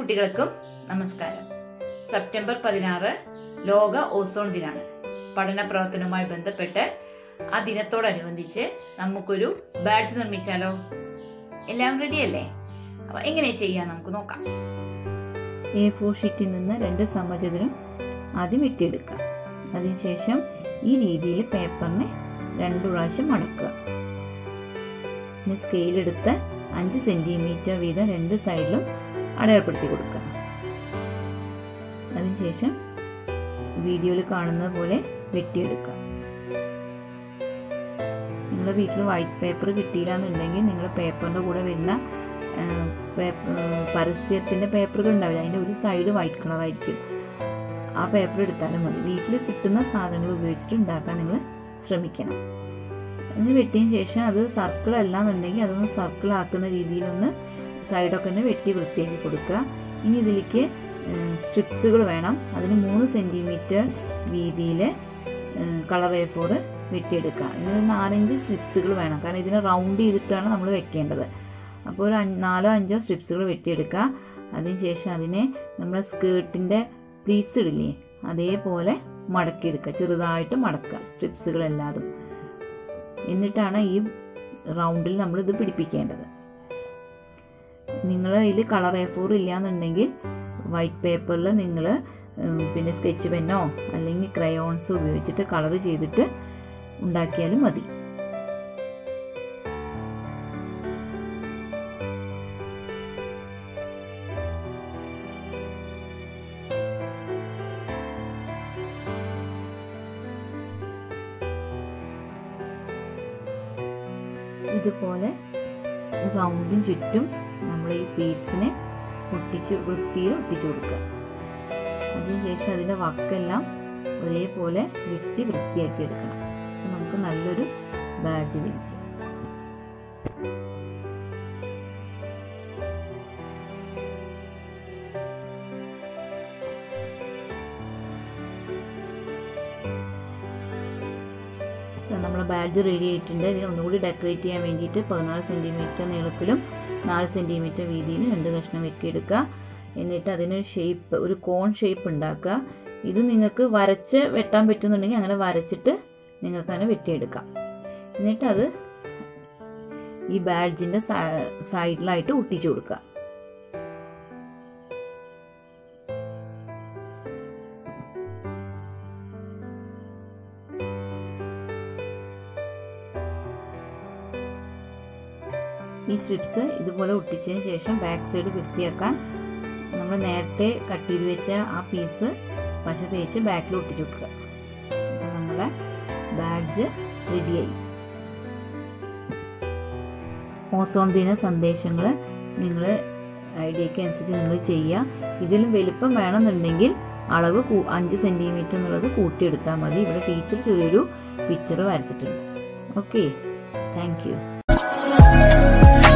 കുട്ടികൾക്കും നമസ്കാരം സെപ്റ്റംബർ പതിനാറ് ലോക ഓസോൺ ദിനാണ് പഠന പ്രവർത്തനവുമായി ബന്ധപ്പെട്ട് ആ ദിനത്തോടനുബന്ധിച്ച് നമുക്കൊരു ബാഡ്ജ് നിർമ്മിച്ചാലോ എല്ലാം റെഡി അല്ലേ അപ്പൊ എങ്ങനെ ചെയ്യാൻ നമുക്ക് നോക്കാം എ ഫോർ ഷീറ്റിൽ നിന്ന് രണ്ട് സമചതുരം ആദ്യം വെട്ടിയെടുക്കുക അതിനുശേഷം ഈ രീതിയിൽ പേപ്പറിനെ രണ്ട് പ്രാവശ്യം മടക്കുക പിന്നെ സ്കെയിലെടുത്ത് അഞ്ച് സെൻറ്റിമീറ്റർ വീതം രണ്ട് സൈഡിലും അടയാളപ്പെടുത്തി കൊടുക്കുക അതിനുശേഷം വീഡിയോയിൽ കാണുന്നത് പോലെ വെട്ടിയെടുക്കുക നിങ്ങളുടെ വീട്ടിൽ വൈറ്റ് പേപ്പർ കിട്ടിയില്ല എന്നുണ്ടെങ്കിൽ നിങ്ങൾ പേപ്പറിൻ്റെ കൂടെ വരുന്ന ആ, പേപ്പ- പരസ്യത്തിൻ്റെ പേപ്പറുകൾ ഉണ്ടാവില്ല അതിൻ്റെ ഒരു സൈഡ് വൈറ്റ് കളറായിരിക്കും ആ പേപ്പർ എടുത്താലും മതി വീട്ടിൽ കിട്ടുന്ന സാധനങ്ങൾ ഉപയോഗിച്ചിട്ട് ഉണ്ടാക്കാൻ നിങ്ങൾ ശ്രമിക്കണം അതിന് വെട്ടിയതിന് ശേഷം അത് സർക്കിൾ അല്ല എന്നുണ്ടെങ്കിൽ അതൊന്ന് സർക്കിൾ ആക്കുന്ന രീതിയിലൊന്ന് സൈഡൊക്കെ ഒന്ന് വെട്ടി വൃത്തിയാക്കി കൊടുക്കുക ഇനി ഇതിലേക്ക് സ്ട്രിപ്സുകൾ വേണം അതിന് മൂന്ന് സെൻറ്റിമീറ്റർ വീതിയിൽ കളർ എ ഫോർ വെട്ടിയെടുക്കുക ഇങ്ങനെ ഒരു നാലഞ്ച് സ്ട്രിപ്സുകൾ വേണം കാരണം ഇതിനെ റൗണ്ട് ചെയ്തിട്ടാണ് നമ്മൾ വെക്കേണ്ടത് അപ്പോൾ ഒരു അഞ്ച് നാലോ അഞ്ചോ സ്ട്രിപ്സുകൾ വെട്ടിയെടുക്കുക അതിനുശേഷം അതിനെ നമ്മുടെ സ്കേർട്ടിൻ്റെ പ്ലീറ്റ്സ് ഇടില്ലേ അതേപോലെ മടക്കിയെടുക്കുക ചെറുതായിട്ട് മടക്കുക സ്ട്രിപ്സുകളെല്ലാതും എന്നിട്ടാണ് ഈ റൗണ്ടിൽ നമ്മൾ ഇത് പിടിപ്പിക്കേണ്ടത് നിങ്ങളുടെ കയ്യിൽ കളർ എ ഫോർ ഇല്ലയെന്നുണ്ടെങ്കിൽ വൈറ്റ് പേപ്പറിൽ നിങ്ങൾ പിന്നെ സ്കെച്ച് പെന്നോ അല്ലെങ്കിൽ ക്രയോൺസോ ഉപയോഗിച്ചിട്ട് കളർ ചെയ്തിട്ട് ഉണ്ടാക്കിയാലും മതി ഇതുപോലെ റൗണ്ടിന് ചുറ്റും നമ്മൾ ഈ ബീഡ്സിനെ ഒട്ടിച്ച് വൃത്തിയിൽ ഒട്ടിച്ചു കൊടുക്കുക അതിനുശേഷം അതിൻ്റെ വക്കെല്ലാം ഒരേപോലെ വെട്ടി വൃത്തിയാക്കി എടുക്കണം അപ്പോൾ നമുക്ക് നല്ലൊരു ബാഡ്ജ് ലഭിക്കും നമ്മൾ ബാഡ്ജ് റെഡി ആയിട്ടുണ്ട് ഇതിനെ ഒന്നുകൂടി ഡെക്കറേറ്റ് ചെയ്യാൻ വേണ്ടിയിട്ട് പതിനാല് സെൻറ്റിമീറ്റർ നീളത്തിലും നാല് സെൻറ്റിമീറ്റർ വീതിയിലും രണ്ട് കഷ്ണം വെട്ടിയെടുക്കുക എന്നിട്ട് അതിന് ഷേപ്പ് ഒരു കോൺ ഷേപ്പ് ഉണ്ടാക്കുക ഇത് നിങ്ങൾക്ക് വരച്ച് വെട്ടാൻ പറ്റുന്നുണ്ടെങ്കിൽ അങ്ങനെ വരച്ചിട്ട് നിങ്ങൾക്ക് അങ്ങനെ വെട്ടിയെടുക്കാം എന്നിട്ട് അത് ഈ ബാഡ്ജിൻ്റെ സൈഡിലായിട്ട് ഒട്ടിച്ചു കൊടുക്കുക ഈ സ്ട്രിപ്സ് ഇതുപോലെ ഒട്ടിച്ചതിന് ശേഷം ബാക്ക് സൈഡ് വൃത്തിയാക്കാൻ നമ്മൾ നേരത്തെ കട്ട് ചെയ്ത് വെച്ച ആ പീസ് പശ തേച്ച് ബാക്കിൽ ഒട്ടിച്ചു കൊടുക്കുക അപ്പം നമ്മളെ ബാഡ്ജ് റെഡിയായി ഓസോൺ ദിന സന്ദേശങ്ങൾ നിങ്ങൾ ഐഡിയക്ക് അനുസരിച്ച് നിങ്ങൾ ചെയ്യുക ഇതിലും വലിപ്പം വേണമെന്നുണ്ടെങ്കിൽ അളവ് കൂ- അഞ്ച് സെൻറ്റിമീറ്റർ എന്നുള്ളത് കൂട്ടിയെടുത്താൽ മതി ഇവിടെ ടീച്ചർ ചെറിയൊരു പിക്ചർ വരച്ചിട്ടുണ്ട് ഓക്കെ താങ്ക് യു